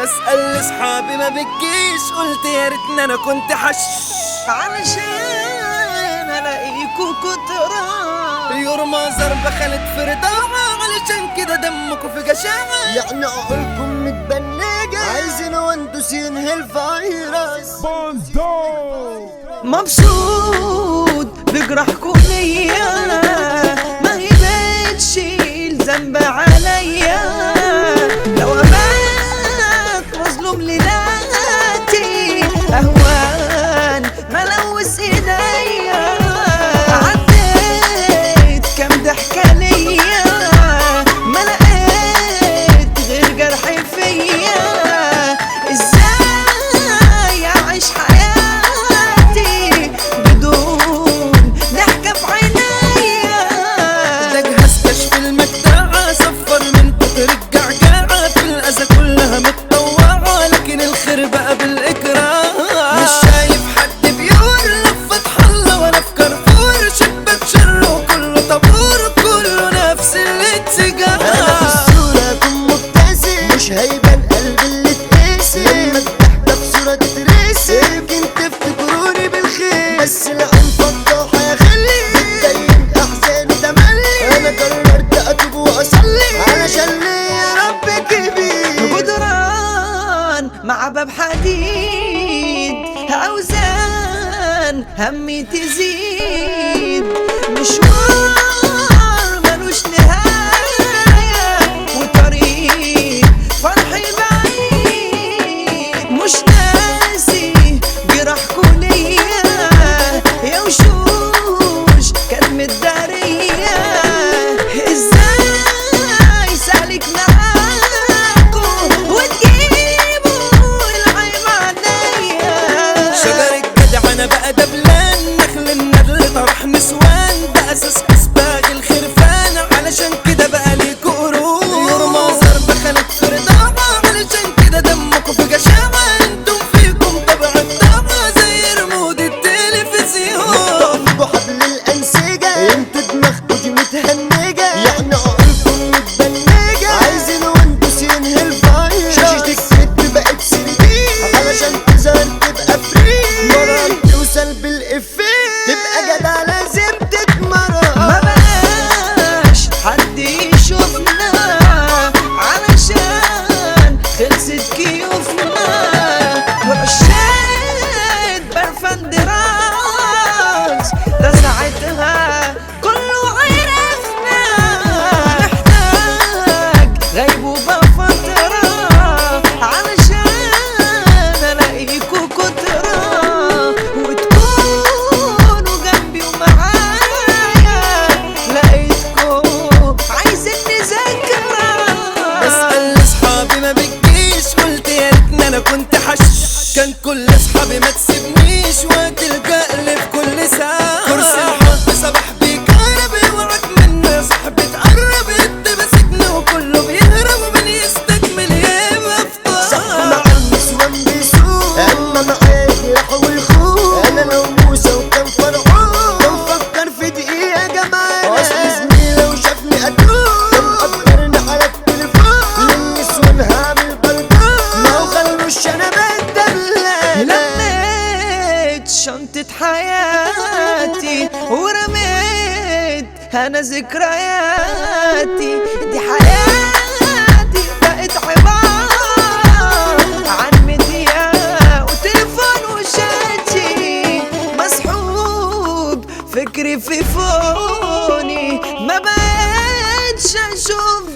بسأل اصحابي ما بتجيش قلت يا ريتني انا كنت حش علشان الاقيكوا كترة يرمى ضربة خالد في رضاعة علشان كده دمكوا في جشاعة يعني عقولكم متبنجة عايزين وانتوا ينهي الفيروس مبسوط بجرحكوا ليا ما هي بتشيل ذنب عليا لو ابات مظلوم لذاتي اهوان ملوث ايديا عديت كام ضحكة ليا ما لقيت غير جرح فيا ازاي اعيش حياتي بدون ضحكة في عينيا ده جهاز كشف المجدعة صفر من كتر الجعجعة في الأذى كلها متطوعة لكن الخير بقى بالإكراه مش شايف حد بيقول لف فتح الله ولا في كارفور شبة شر وكله طابور كله نفس انا في الاتجاه الصورة اكون مبتسم مش هيبان قلبي اللي اتقسم لما الضحكة في صورة تترسم يمكن تفتكروني بالخير بس لا انفضح يا خلي بتبين احزاني تملي انا قررت اتوب واصلي علشان ليا رب كبير جدران مع باب حديد اوزان همي تزيد مشوار ملوش نهاية وطريق فرحي بعيد مش ناسي جرحكوا ليا يا وشوش كانت متدارية ازاي سالك معاكوا وتجيبوا العيب عليا شجر الجدع انا بقى دبلان نخل الندل طرح نسوان ده اساس اسباغ الخرفان علشان كده بقى ليكوا قرون يرمى ضرب خلق في رضاعة علشان كده دمكوا في جشاعة انتم فيكم طبع الطاعة زي رمود التلفزيون طالبوا حبل الأنسجة انتوا دماغكوا دي متهنجة يعني عقولكم متبنجة عايزين وانتوا ينهي الفيروس شاشة الكذب بقت سردين علشان تظهر تبقى فري مرة توصل بالإفيه تبقى جدع لازم ما تتمرن بقاش حد يشوفنا علشان خلصت كيوفنا رشيت برفان راس ده ساعتها كله عرفنا نحتاج غيبوبة فترة علشان الاقيكوا كترة وتكونوا جنبي ومعايا لقيتكم عايزين نذاكرة بسأل اصحابي ما بتجيش قلت يا ريتني انا كنت حش كان كل اصحابي ما تسيبنيش وقت الجقل في كل ساعة كرسي الحب صباح بيكهرب اوعك منه يا صاحبي تقرب انت ماسكني وكله بيهرب ومن يستكمل يبقى مع في النسوان بيسوق اما معايا الجراح والخوف انا لو موسى وكان فرعون كان فكر في دقيقة جمال اصل زميلي لو شافني اتوب كان قدرني على التليفون للنسوان هعمل بلبون لو خلوش انا بدل لميت شنطة حياتي ورميت انا ذكرياتي دي حياتي بقت عبارة عن ميديا وتليفون وشاتي مسحوب فكري في فوني ما بقتش اشوف